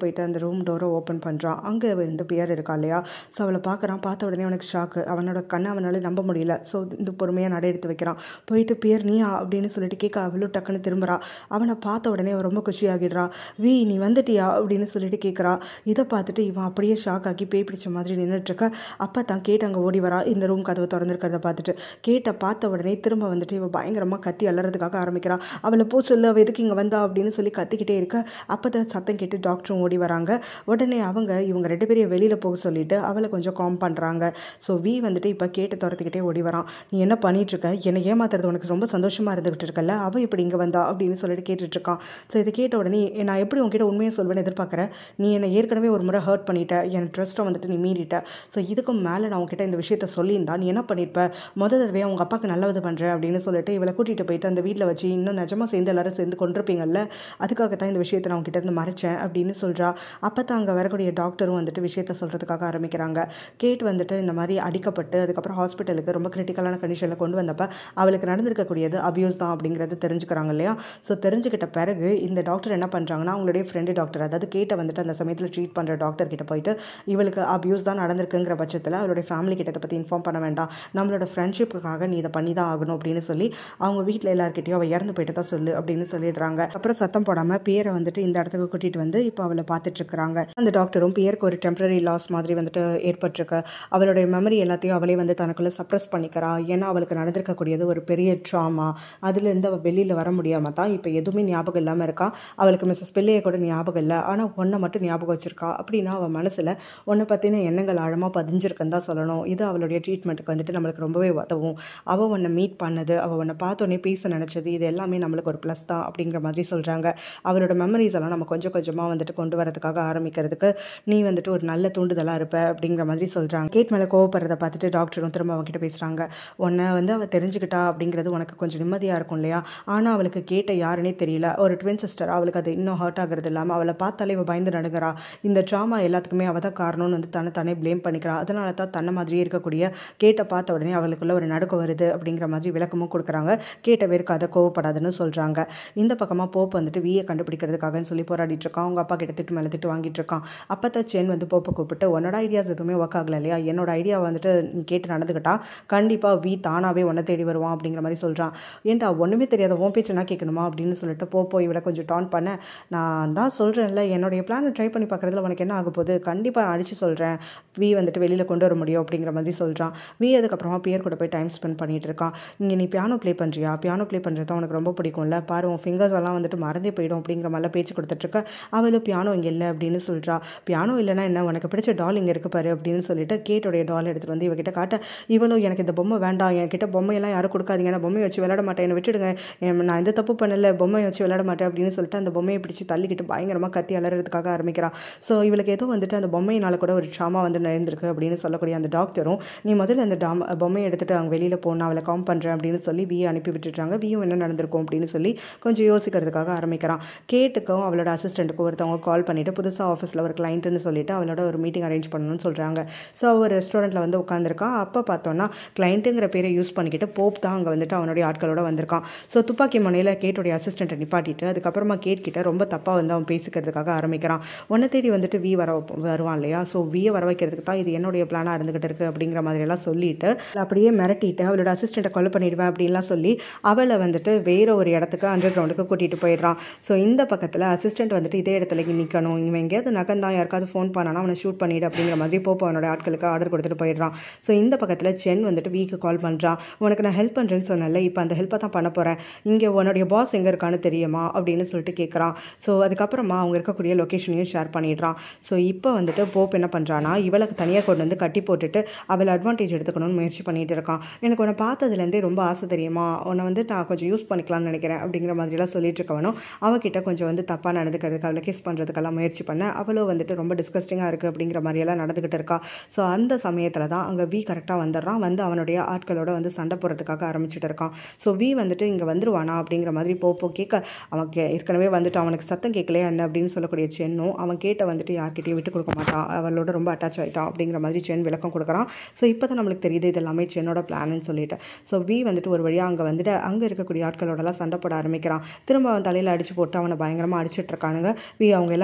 ரூம் டோரை ஓப்பன் பண்ணுறான் அங்கே இந்த பியர் இருக்கா இல்லையா ஸோ அவளை பார்க்குறான் பார்த்த உடனே அவனுக்கு ஷாக்கு அவனோட கண்ணை அவனால் நம்ப முடியல ஸோ இந்த பொறுமையாக நடை எடுத்து வைக்கிறான் போயிட்டு பியர் நீயா அப்படின்னு சொல்லிட்டு கேட்க அவளும் டக்குன்னு திரும்புறா அவனை பார்த்த உடனே அவன் ரொம்ப குஷியாகிடுறா வி நீ வந்துட்டியா அப்படின்னு சொல்லிட்டு கேட்குறா இதை பார்த்துட்டு இவன் அப்படியே ஷாக் ஆகி பேய் பிடிச்ச மாதிரி நின்றுட்டுருக்க அப்போ தான் கேட்டு அங்கே ஓடி வரா இந்த ரூம் கதவு திறந்துருக்கிறத பார்த்துட்டு கேட்டை பார்த்த உடனே திரும்ப வந்துட்டு இவன் பயங்கரமாக கத்தி அலறதுக்காக ஆரம்பிக்கிறான் அவளை போ சொல்லு அவள் எதுக்கு இங்கே வந்தா அப்படின்னு சொல்லி கத்திக்கிட்டே இருக்க அப்போ தான் சத்தம் கேட்டு டாக்டரும் ஓடி வராங்க உடனே அவங்க இவங்க ரெண்டு பேரையும் வெளியில் போக சொல்லிட்டு அவளை கொஞ்சம் காம் பண்ணுறாங்க ஸோ வி வந்துட்டு இப்போ கேட்டு துரத்துக்கிட்டே ஓடி வரான் நீ என்ன பண்ணிட்டு இருக்க என்னை ஏமாத்துறது உனக்கு ரொம்ப சந்தோஷமாக இருந்துகிட்டு இருக்கல அவள் இப்படி இங்கே வந்தா அப்படின்னு சொல்லிட்டு கேட்டுட்டு இருக்கான் ஸோ இதை கேட்ட உடனே நான் எப்படி உங்ககிட்ட உண்மையை சொல்வேன்னு எதிர்பார்க்குறேன் நீ என்னை ஏற்கனவே ஒரு முறை ஹர்ட் பண்ணிட்ட என் ட்ரஸ்ட்டை வந்துட்டு நீ மீறிட்ட ஸோ இதுக்கும் மேலே நான் உங்ககிட்ட இந்த விஷயத்த சொல்லியிருந்தா நீ என்ன பண்ணியிருப்ப முதல் தடவையாக உங்கள் அப்பாவுக்கு நல்லது பண்ணுறேன் அப்படின்னு சொல்லிட்டு இவளை கூட்டிகிட்டு போயிட்டு அந்த வீட்டில் வச்சு இன்னும் நிஜமாக சேர்ந்து எல்லாரும் சேர்ந்து கொண்டிருப்பீங்கல்ல அதுக்காக தான் இந்த விஷயத்தை நான் உங்ககிட்ட இருந்து மறைச்சேன் அப்படின்னு சொல்கிறா அப்போ தான் அங்கே வரக்கூடிய டாக்டரும் வந்துட்டு விஷயத்த சொல்கிறதுக்காக ஆரம்பிக்கிறாங்க கேட் வந்துட்டு இந்த மாதிரி அடிக்கப்பட்டு அதுக்கப்புறம் ஹாஸ்பிட்டலுக்கு ரொம்ப கிரிட்டிக்கலான கண்டிஷனில் கொண்டு வந்தப்போ அவளுக்கு நடந்திருக்கக்கூடியது அபியூஸ் தான் அப்படிங்கிறது தெரிஞ்சுக்கிறாங்க இல்லையா ஸோ தெரிஞ்சுக்கிட்ட பிறகு இந்த டாக்டர் என்ன பண்ணுறாங்கன்னா அவங்களுடைய ஃப்ரெண்டு டாக்டர் அதாவது கேட்டை வந்துட்டு அந்த சமயத்தில் ட்ரீட் பண்ணுற டாக்டர் கிட்ட போயிட்டு இவளுக்கு அபியூஸ் தான் நடந்திருக்குங்கிற பட்சத்தில் அவளுடைய ஃபேமிலி கிட்ட இதை பற்றி இன்ஃபார்ம் பண்ண வேண்டாம் நம்மளோட ஃப்ரெண்ட்ஷிப்புக்காக நீ இதை பண்ணி தான் ஆகணும் அப்படின்னு சொல்லி அவங்க வீட்டில் எல்லாருக்கிட்டையும் அவள் இறந்து போயிட்டு தான் சொல்லு அப்படின்னு சொல்லிடுறாங்க அப்புறம் சத்தம் போடாமல் பேரை வந்துட்டு இந்த இடத்துக்கு கூட்டிகிட்டு வந்து இப்போ அவளை பார்த்துட்டு இருக்கிறாங்க அந்த டாக்டரும் பேருக்கு ஒரு டெம்பரரி லாஸ் மாதிரி வந்துட்டு ஏற்பட்டிருக்கு அவளுடைய மெமரி எல்லாத்தையும் அவளே வந்து தனக்குள்ளே சப்ரஸ் பண்ணிக்கிறா ஏன்னா அவளுக்கு நடந்திருக்கக்கூடியது ஒரு பெரிய ட்ராமா அதுலேருந்து அவள் வெளியில் வர முடியாமல் தான் இப்போ எதுவுமே ஞாபகம் இல்லாமல் இருக்கா அவளுக்கு மிஸ்ஸஸ் பிள்ளையை கூட ஞாபகம் இல்லை ஆனால் ஒன்றை மட்டும் ஞாபகம் வச்சிருக்கா அப்படின்னா அவள் மனசில் உன்னை பற்றின எண்ணங்கள் ஆழமாக பதிஞ்சிருக்குன்னு தான் சொல்லணும் இது அவளுடைய ட்ரீட்மெண்ட்டுக்கு வந்துட்டு நம்மளுக்கு ரொம்பவே உதவும் அவள் உன்னை மீட் பண்ணது அவள் உன்னை பார்த்தோன்னே பேச நினச்சது இது எல்லாமே நம்மளுக்கு ஒரு ப்ளஸ் தான் அப்படிங்கிற மாதிரி சொல்கிறாங்க அவளோட மெமரிஸ் எல்லாம் நம்ம கொஞ்சம் கொஞ்சமாக வந்துட்டு கொண்டு வரதுக்காக ஆரம்பிக்கிறதுக்கு நீ வந்துட்டு ஒரு நல்ல தூண்டுதலாக இருப்ப அப்படிங்கிற மாதிரி சொல்கிறாங்க கேட் மேலே கோவப்படுறதை பார்த்துட்டு டாக்டரும் திரும்ப அவங்ககிட்ட பேசுகிறாங்க உன்னை வந்து அவள் தெரிஞ்சுக்கிட்டா அப்படிங்கிறது உனக்கு கொஞ்சம் நிம்மதியாக இருக்கும் இல்லையா ஆனால் அவளுக்கு கேட்ட யாருன்னே தெரியல ஒரு ட்வின் சிஸ்டர் அவளுக்கு அது இன்னும் ஹர்ட் ஆகுறது இல்லாமல் அவளை பார்த்தாலே இவள் பயந்து நடுங்கிறா இந்த ட்ராமா எல்லாத்துக்குமே அவள் தான் காரணம்னு வந்து தன்னை தானே ப்ளேம் பண்ணிக்கிறா அதனால தான் தன்னை மாதிரியே இருக்கக்கூடிய கேட்டை பார்த்த உடனே அவளுக்குள்ள ஒரு நடுக்கம் வருது அப்படிங்கிற மாதிரி விளக்கமும் கொடுக்குறாங்க கேட்ட வெறுக்காத கோவப்படாதுன்னு சொல்கிறாங்க இந்த பக்கமாக போப் வந்துட்டு வீயை கண்டுபிடிக்கிறதுக்காகன்னு சொல்லி போராடிட்டு இருக்கான் அவங்க அப்பா கிட்ட திட்டு மேலே திட்டு வாங்கிட்டு இருக்கான் அப்போ தான் சென் வந்து போப்பை கூப்பிட்டு உன்னோட ஐடியாஸ் எதுவுமே ஒர்க் ஆகல இல்லையா என்னோட ஐடியா வந்துட்டு நீ கேட்டு நடந்துக்கிட்டா கண்டிப்பாக வீ தானாகவே உன்னை தேடி வருவான் அப்படிங்கிற மாதிரி சொல்கிறான் ஏன்டா ஒன்றுமே தெரியாத உன் பேச்சு என்ன கேட்கணுமா அப்படின்னு சொல்லிட்டு போப்போ இவளை கொஞ்சம் டான் பண்ண நான் தான் சொல்கிறேன்ல என்னுடைய பிளானை ட்ரை பண்ணி பார்க்குறதுல உனக்கு என்ன ஆக போகுது கண்டிப்பாக அடித்து சொல்கிறேன் வி வந்துட்டு வெளியில் கொண்டு வர முடியும் அப்படிங்கிற மாதிரி சொல்கிறான் வி அதுக்கப்புறமா பியர் கூட போய் டைம் ஸ்பெண்ட் பண்ணிட்டு இருக்கான் இங்கே நீ பியானோ ப்ளே பண்ணுறியா பியானோ ப்ளே பண்ணுறது தான் உனக்கு ரொம்ப பிடிக்கும்ல பாரு உன் ஃபிங்கர்ஸ் எல்லாம் வந்துட்டு மறந்தே போயிடும் அப்படிங்கிற மாதிரிலாம் பேச்சு கொடுத்துட்ருக்க அவளும் பியானோ இங்கே இல்லை அப்படின்னு சொல்கிறா பியானோ இல்லைன்னா என்ன உனக்கு பிடிச்ச டால் இங்கே இருக்கு பாரு அப்படின்னு சொல்லிட்டு கேட்டோடைய டால் எடுத்துகிட்டு வந்து இவகிட்ட காட்ட இவளும் எனக்கு இந்த பொம்மை வேண்டாம் என்கிட்ட பொம்மையெல்லாம் யாரும் கொடுக்காதீங்க நான் பொம்மையை வச்சு விளையாட மாட்டேன் என்னை விட்டுடுங்க என் நான் எந்த தப்பு பண்ணல பொம்மையை வச்சு விளையாட மாட்டேன் அப்படின்னு சொல்லிட்டு அந்த பொம்மையை பிடிச்சி தள்ளிக்கிட்டு பயங்கரமாக கத்தி அலறதுக்காக ஆரம்பிக்கிறா ஸோ இவளுக்கு ஏதோ வந்துட்டு அந்த பொம்மையினால கூட ஒரு ட்ராமா வந்து நடந்திருக்கு அப்படின்னு சொல்லக்கூடிய அந்த டாக்டரும் நீ முதல்ல அந்த டாம் பொம்மையை எடுத்துகிட்டு அவங்க வெளியில் போனா அவளை காம் பண்ணுறேன் அப்படின்னு சொல்லி வியை அனுப்பி விட்டுட்டாங்க வியும் என்ன நடந்திருக்கும் அப்படின்னு சொல்லி கொஞ்சம் யோசிக்கிறதுக்காக ஆரம்பிக்கிறான் கேட்டுக்கும் அவளோட அசிஸ்டண்ட்டுக்கும் ஒருத்தவங்க கால் பண்ணிவிட்டு புதுசாக ஆஃபீஸில் ஒரு கிளைண்ட்டுன்னு சொல்லிட்டு அவளோட ஒரு மீட்டிங் அரேஞ்ச் பண்ணணும்னு சொல்கிறாங்க ஸோ அவர் ரெஸ்டாரண்ட்டில் வந்து உட்காந்துருக்கான் அப்போ பார்த்தோன்னா கிளைண்ட்டுங்கிற பேரை யூஸ் பண்ணிக்கிட்டு போப் தான் அங்கே வந்துட்டு அவனுடைய ஆட்களோட வந்திருக்கான் ஸோ துப்பாக்கி முனையில் கேட்டுடைய அசிஸ்டண்ட்டை நிப்பாட்டிட்டு அதுக்கப்புறமா கேட் கிட்ட ரொம்ப தப்பாக வந்து அவன் பேசிக்கிறதுக்காக ஆரம்பிக்கிறான் உன்னை தேடி வந்துட்டு வி வர வைப்ப- வருவான் இல்லையா ஸோ வியை வர வைக்கிறதுக்கு தான் இது என்னுடைய பிளானாக இருந்துகிட்டு இருக்கு அப்படிங்கிற மாதிரியெல்லாம் சொல்லிட்டு அப்படியே மிரட்டிட்டு அவளோட அசிஸ்டண்ட்டை கொலை பண்ணிடுவேன் அப்படின்லாம் சொல்லி அவளை வந்துட்டு வேற ஒரு இடத்துக்கு அண்டர் கிரவுண்டுக்கு கூட்டிகிட்டு போயிடுறான் ஸோ இந்த பக்கத்தில் அசிஸ்டண்ட் வந்துட்டு இதே இடத்துல நிற்கணும் இவன் எங்கேயாவது நகந்தான் யாருக்காவது ஃபோன் பண்ணானா அவனை ஷூட் பண்ணிடு அப்படிங்கிற மாதிரி போப்போ அவனோட ஆட்களுக்கு ஆர்டர் கொடுத்துட்டு போயிடுறான் ஸோ இந்த பக்கத்தில் சென் வந்துட்டு வீக்கு கால் பண்ணுறான் உனக்கு நான் ஹெல்ப் பண்ணுறேன்னு சொன்னேன்ல இப்போ அந்த ஹெல்ப்பை தான் பண்ண போகிறேன் இங்கே உன்னுடைய பாஸ் எங்கே இருக்கான்னு தெரியுமா அப்படின்னு சொல்லிட்டு கேட்குறான் ஸோ அதுக்கப்புறமா அவங்க இருக்கக்கூடிய லொக்கேஷனையும் ஷேர் பண்ணிடுறான் ஸோ இப்போ வந்துட்டு போப் என்ன பண்ணுறான்னா இவளுக்கு தனியாக கொண்டு வந்து கட்டி போட்டுட்டு அவளை அட்வான்டேஜ் எடுத்துக்கணும்னு முயற்சி பண்ணிட்டு இருக்கான் எனக்கு உன்னை பார்த்ததுலேருந்தே ரொம்ப ஆசை தெரியுமா உன்னை வந்து நான் கொஞ்சம் யூஸ் பண்ணிக்கலாம்னு நினைக்கிறேன் அப்படிங்கிற மாதிரிலாம் சொல்லிட்டு இருக்கவனும் அவகிட்ட கொஞ்சம் வந்து தப்பாக நடந்துக்கிறதுக்கு அவளை கிஸ் பண்ணுறதுக்கெல்லாம் முயற்சி பண்ண அவளும் வந்துட்டு ரொம்ப டிஸ்கஸ்டிங்காக இருக்குது அப்படிங்கிற மாதிரியெல்லாம் நடந்துக்கிட்டு இருக்கா ஸோ அந்த சமயத்தில் தான் அங்கே வி கரெக்டாக வந்துடுறான் வந்து அவனுடைய ஆட்களோட வந்து சண்டை போடுறதுக்காக ஆரம்பிச்சுட்டு இருக்கான் ஸோ வி வந்துட்டு இங்கே வந்துருவானா அப்படிங்கிற மாதிரி போ போ கேட்க அவன் கே- ஏற்கனவே வந்துட்டு அவனுக்கு சத்தம் கேட்கலையா என்ன அப்படின்னு சொல்லக்கூடிய சென்னும் அவன் கேட்ட வந்துட்டு யார்கிட்டயும் விட்டு கொடுக்க மாட்டான் அவளோட ரொம்ப அட்டாச் ஆகிட்டான் அப்படிங்கிற மாதிரி சென் விளக்கம் கொடுக்குறான் ஸோ இப்போ தான் நம்மளுக்கு தெரியுது இது எல்லாமே சென்னோட பிளான்னு சொல்லிட்டு ஸோ வி வந்துட்டு ஒரு வழியாக அங்கே வந்துட்டு அங்கே இருக்கக்கூடிய ஆட்களோடலாம் சண்டை போட ஆரம்பிக்கிறான் திரும்ப அவன் தலையில் அடிச்சு போட்டு அவனை பயங்கரமாக அடிச்சிட்டு இருக்கானுங்க வி அவங்க எல்லார்கிட்டேருந்து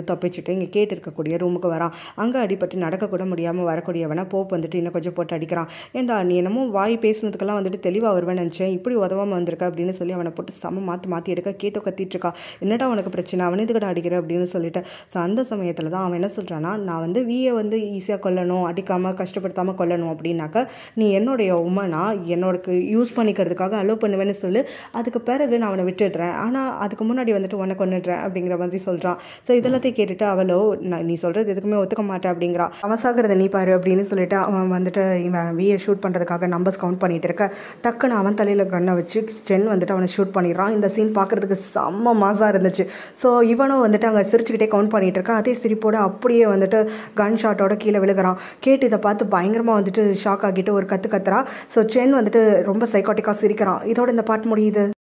தப்பிச்சுட்டு இங்கே கேட்டு இருக்கக்கூடிய ரூமுக்கு வரான் அங்கே அடிபட்டு நடக்கக்கூட முடியாமல் வரக்கூடியவனை போப் வந்துட்டு இன்னும் கொஞ்சம் போட்டு அடிக்கிறான் ஏண்டா நீ என்னமோ வாய் பேசுனதுக்கெல்லாம் வந்துட்டு தெளிவாக வருவேன்னு நினச்சேன் இப்படி உதவாமல் வந்திருக்க அப்படின்னு சொல்லி அவனை போட்டு செம மாற்றி மாற்றி எடுக்க கேட்டோ கத்திட்டு இருக்கா என்னடா உனக்கு பிரச்சனை அவன் எதுக்கடா அடிக்கிற அப்படின்னு சொல்லிட்டு ஸோ அந்த சமயத்தில் தான் அவன் என்ன சொல்கிறான்னா நான் வந்து வீயை வந்து ஈஸியாக கொல்லணும் அடிக்காமல் கஷ்டப்படுத்தாமல் கொல்லணும் அப்படின்னாக்க நீ என்னுடைய உமனா என்னோடக்கு யூஸ் பண்ணிக்கிறதுக்காக அலோவ் பண்ணுவேன்னு சொல்லு அதுக்கு பிறகு நான் அவனை விட்டுடுறேன் ஆனால் அதுக்கு முன்னாடி வந்துட்டு உன்னை கொண்டுடுறேன் அப்படிங்கிற மாதிரி சொல்கிறான் ஸோ இதெல்லாத்தையும் கேட்டுட்டு அவளோ நான் நீ சொல்கிறது எதுக்குமே ஒத்துக்க மாட்டேன் அப்படிங்கிறா அவன் சாகிறத நீ பாரு அப்படின்னு சொல்லிட்டு அவன் வந்துட்டு இவன் வீயை ஷூட் பண்ணுறதுக்காக நம்பர்ஸ் கவுண்ட் பண்ணிட்டு இருக்க டக்குன்னு அவன் தலையில் கண்ணை வச்சு ஸ்டென் வந்துட்டு அவனை ஷூட் பண்ணிடுறான் இந்த சீன் பார்க்குறதுக்கு செம்ம மாசாக இருந்துச்சு ஸோ இவனும் வந்துட்டு அங்கே சிரிச்சுக்கிட்டே கவுண்ட் பண்ணிட்டு இருக்கான் அதே சிரிப்போட அப்படியே வந்துட்டு கன் ஷாட்டோட கீழே விழுகிறான் கேட்டு இதை பார்த்து பயங்கரமாக வந்துட்டு ஷாக் ஆகிட்டு ஒரு கற்று கத்துறா ஸோ சென் வந்துட்டு ரொம்ப சைக்காட்டிக்காக சிரிக்கிறான் இதோட இந்த பாட்டு முடியுது